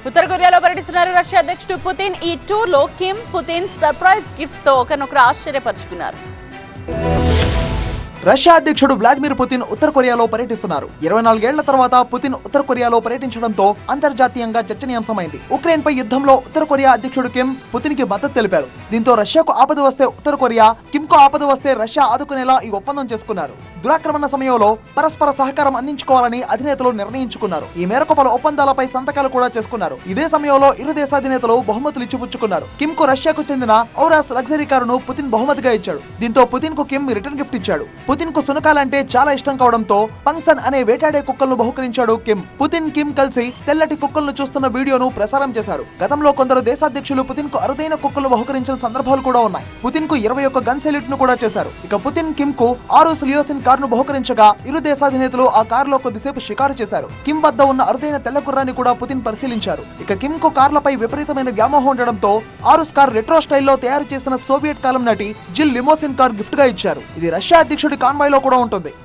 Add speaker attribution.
Speaker 1: ఉత్తర కొరియాలో పర్యటిస్తున్నారు రష్యా అధ్యక్షుడు పుతిన్ ఈ టూర్ లో కిమ్ పుతిన్ సర్ప్రైజ్ గిఫ్ట్స్ తో ఒకరినొకరు ఆశ్చర్యపరుచుకున్నారు
Speaker 2: రష్యా అధ్యక్షుడు వ్లాదిమిర్ పుతిన్ ఉత్తర కొరియాలో పర్యటిస్తున్నారు ఇరవై నాలుగేళ్ల తర్వాత పుతిన్ ఉత్తర కొరియాలో పర్యటించడంతో అంతర్జాతీయంగా చర్చనీయాంశమైంది ఉక్రెయిన్ పై యుద్ధంలో ఉత్తర కొరియా అధ్యక్షుడు కిమ్ పుతిన్ కి మద్దతు తెలిపారు దీంతో రష్యాకు ఆపద వస్తే ఉత్తర కొరియా కిమ్ కు ఆపద వస్తే రష్యా ఆదుకునేలా ఈ ఒప్పందం చేసుకున్నారు దురాక్రమణ సమయంలో పరస్పర సహకారం అందించుకోవాలని అధినేతలు నిర్ణయించుకున్నారు ఈ మేరకు పలు ఒప్పందాలపై సంతకాలు కూడా చేసుకున్నారు ఇదే సమయంలో ఇరు దేశాధినేతలు బహుమతులు ఇచ్చిపుచ్చుకున్నారు కిమ్ కు రష్యాకు చెందిన ఔరాస్ లగ్జరీ కారును పుతిన్ బహుమతిగా ఇచ్చాడు దీంతో పుతిన్ కు కిమ్ రిటర్న్ గిఫ్ట్ ఇచ్చాడు పుతిన్ కు సునకాలంటే చాలా ఇష్టం కావడంతో పంక్సన్ అనే వేటాడే కుక్కలను బహుకరించాడు కిమ్ పుతిన్ కిమ్ కలిసి తెల్లటి కుక్కలను చూస్తున్న వీడియోను ప్రసారం చేశారు గతంలో కొందరు దేశాధ్యక్షులు పుతిన్ కు అరుదైన కుక్కలు బహుకరించిన సందర్భాలు కూడా ఉన్నాయి పుతిన్ కు ఇరవై ఒక్క గన్ సెల్యూట్ ను కూడా చేశారు ఇక పుతిన్ కిమ్ కు ఆరు లియోసిన్ కారును బహుకరించగా ఇరు దేశాధినేతలు ఆ కారులో కొద్దిసేపు షికారు చేశారు కిమ్ వద్ద ఉన్న అరుదైన తెల్ల గుర్రాన్ని కూడా పుతిన్ పరిశీలించారు ఇక కిమ్ కు కార్లపై విపరీతమైన వ్యామోహం ఉండడంతో ఆరుస్ కార్ రెట్రో స్టైల్లో తయారు చేసిన సోవియట్ కాలం నాటి జిల్ లిమోసిన్ కార్ గిఫ్ట్ గా ఇచ్చారు ఇది రష్యా అధ్యక్షుడి కాన్వాయ్ లో కూడా ఉంటుంది